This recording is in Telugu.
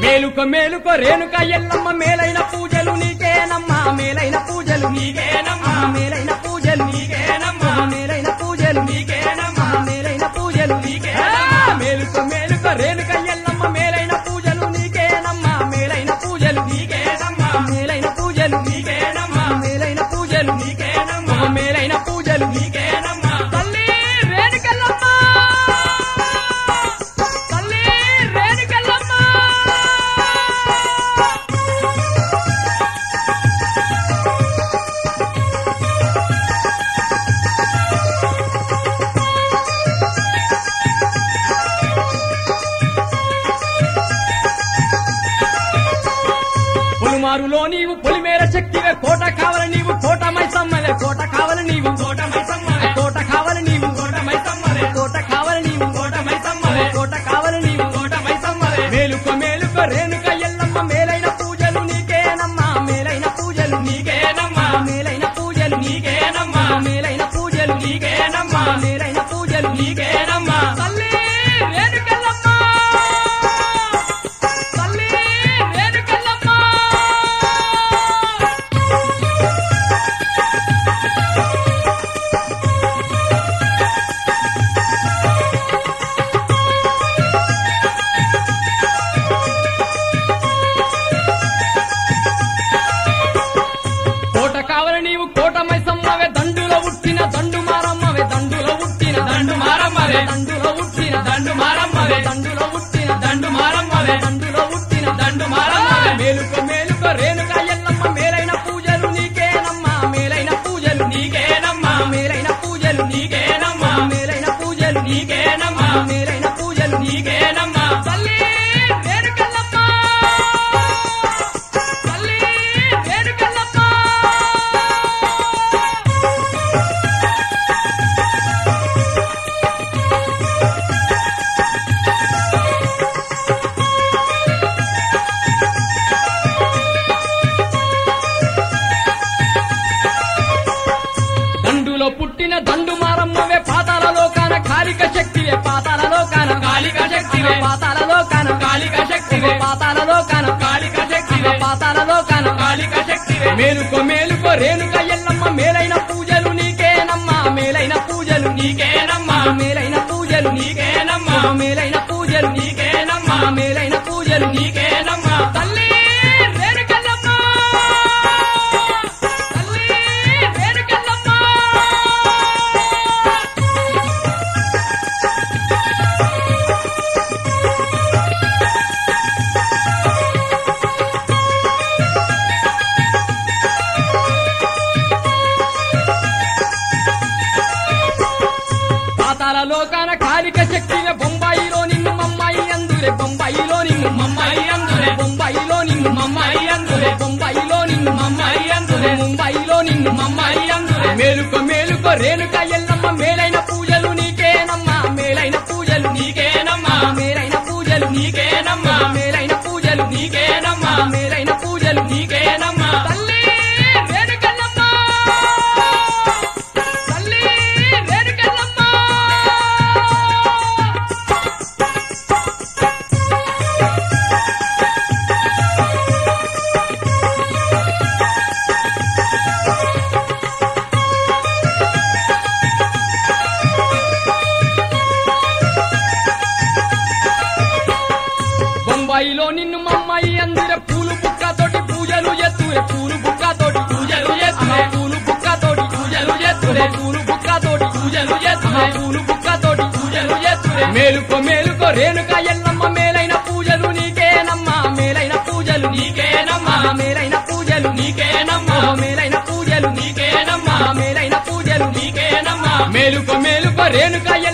మేలుక మేలుక రేణుక ఎల్లమ్మ మేలైన పూజలు నీకేనమ్మా మేలైన పూజలు నీకేనమ్మా మేలైన పూజలు నీకేనమ్మా మేలైన పూజలు నీకేనమ్మా మేలైన పూజలు నీకేనమ్మా. ఆ, మేలుక మేలుక రేణుక ఎల్లమ్మ మేలైన పూజలు నీకేనమ్మా మేలైన పూజలు నీకేనమ్మా మేలైన పూజలు నీకేనమ్మా మేలైన పూజలు నీకేనమ్మా మేలైన పూజలు నీకేనమ్మా తల్లి రేణుకెళ్ళమ్మ తల్లి రేణుకెళ్ళమ్మ పొలిమారులో నీవు పొలిమేర శక్తివే కోట కావాలి నీవు కోట మైసమ్మలే కోట కావాలి నీవు కోట మైసమ్మలే కోట కావాలి నీవు కోట మైసమ్మలే కోట కావాలి నీవు కోట మైసమ్మలే కోట కావాలి నీవు కోట మైసమ్మలే మేలుక మేలుక రేణుక ఎల్లమ్మ మేలైన పూజలు నీకేనమ్మా మేలైన పూజలు నీకేనమ్మా మేలైన పూజలు నీకేనమ్మా మేలైన పూజలు నీకేనమ్మా మేలైన పూజలు నీకేనమ్మా తల్లి రేణుకెళ్ళమ్మ తల్లి రేణుకెళ్ళమ్మ కోట కావలి నీవు కోట మైసమ్మవే దండులో ఉట్టిన దండు మారమ్మవే దండులో ఉట్టిన దండు మారమ్మవే దండులో ఉట్టిన దండు మారమ్మవే దండులో ఉట్టిన దండు మారమ్మవే దండులో ఉట్టిన దండు మారమ్మవే మేలుక మేలుక రేణుక ఎల్లమ్మ మేలైన పూజలు నీకేనమ్మా మేలైన పూజలు నీకేనమ్మా మేలైన పూజలు నీకేనమ్మా మేలైన పూజలు నీకేనమ్మా మేలైన పూజలు నీకేనమ్మా తల్లి రేణుకెళ్ళమ్మ తల్లి రేణుకెళ్ళమ్మ దండులో పుట్టిన దండు మారమ్మవే పాతాలలో కాన కాలిక శక్తివే పాతాలలో కాన కాళిక శక్తివే పాతాలలో కాన కాళిక శక్తివే పాతాలలో కాన కాళిక శక్తివే పాతాలలో కాన కాళిక శక్తివే మేలుకో మేలుకో రేణుక ఎల్లమ్మ మేలైన పూజలు నీకేనమ్మా మేలైన పూజలు నీకేనమ్మా మేలైన పూజలు నీకేనమ్మా మేలైన పూజలు నీకేనమ్మా మేలైన పూజలు నీకేనమ్మా తల్లి రేణుకెళ్ళమ్మ తల్లి రేణుకెళ్ళమ్మ పాతాల లోకాన కాలిక శక్తివే బొంబాయిలో నిన్ను మమ్మాయి అందురే బొంబాయిలో నిన్ను మమ్మాయి అందురే బొంబాయిలో నిన్ను మమ్మాయి అందురే బొంబాయిలో నిన్ను మమ్మాయి అందురే ముంబాయిలో నిన్ను మమ్మాయి అందురే మేలుకో మేలుకో రేణుక ఎల్లమ్మ మేలైన పూజలు నీకేనమ్మా మేలైన పూజలు నీకేనమ్మా మేలైన పూజలు నీకేనమ్మా మేలైన పూజలు నీకేనమ్మా మేలైన పూజలు నీకేనమ్మా తల్లి రేణుకెళ్ళమ్మ తల్లి రేణుకెళ్ళమ్మ బొంబాయిలో నిన్ను మమ్మాయి అందురే పూలు బుక్కతోటి పూజలు ఎత్తురే పూలు బుక్కతోటి పూజలు చేస్తురే. పూలు బుక్కతోటి పూజలు చేస్తురే. పూలు బుక్కతోటి పూజలు చేస్తురే. పూలు బుక్కతోటి పూజలు చేస్తురే. మేలుకో మేలుకో రేణుక ఎల్లమ్మ మేలైన పూజలు నీకేనమ్మా మేలైన పూజలు నీకేనమ్మా మేలైన పూజలు నీకేనమ్మా మేలైన పూజలు నీకేనమ్మా మేలైన పూజలు నీకేనమ్మా మేలుకో మేలుకో రేణుక